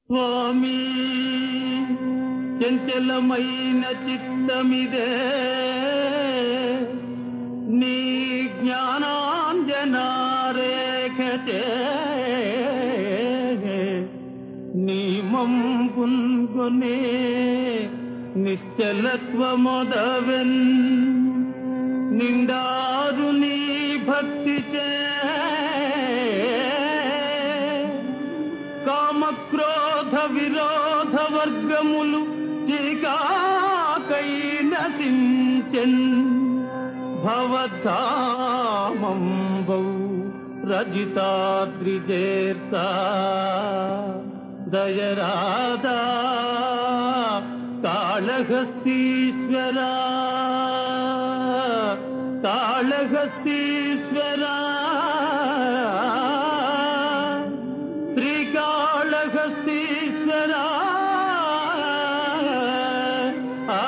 స్వామి చంచలమైన చిత్తమిదే నీ జ్ఞానాంజనారేఖతే నీ మంపున్గొనే నిశ్చలత్వమొదవెన్ నిండారు నీ భక్తి చే కామక్రోధ విరోధ వర్గములు చీకాకై నశించెన్ భవధామంబౌ రజితాద్రిజేర్త దయరాదా కాళహస్తీశ్వరా కాళహస్తీశ్వరా శ్రీకాళహస్తీశ్వరా ఆ,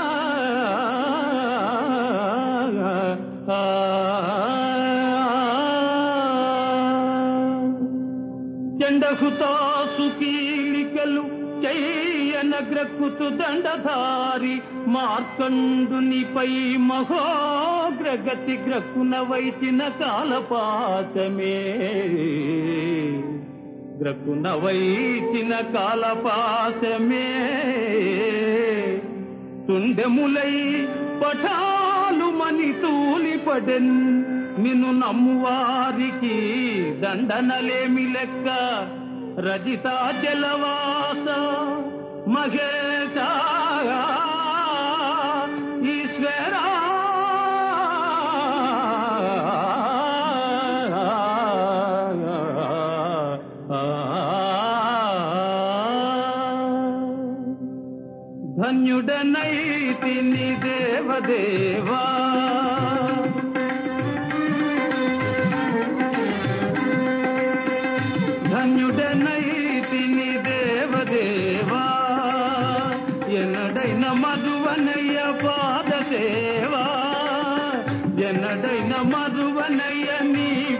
ఆ, చెండహుతాసు కీలికలు చెయ్యనగ్రకుతు దండధారి మార్కండునిపై మహోగ్రగతి గ్రక్కున వైచిన కాలపాశమే గ్రక్కున వైచిన కాలపాశమే తుండెములై పఠాలు మని తూలిపడెన్ నిన్ను నమ్మువారికి దండనలేమి లెక్క రజితాచలవాస మహేశ ఈశ్వరా ధన్యుడనైతిని దేవదేవా ధన్యుడనైతిని దేవదేవా ఎన్నడైన మధువనయ్య పాదదేవా ఎన్నడైన మధువనయ్య నీ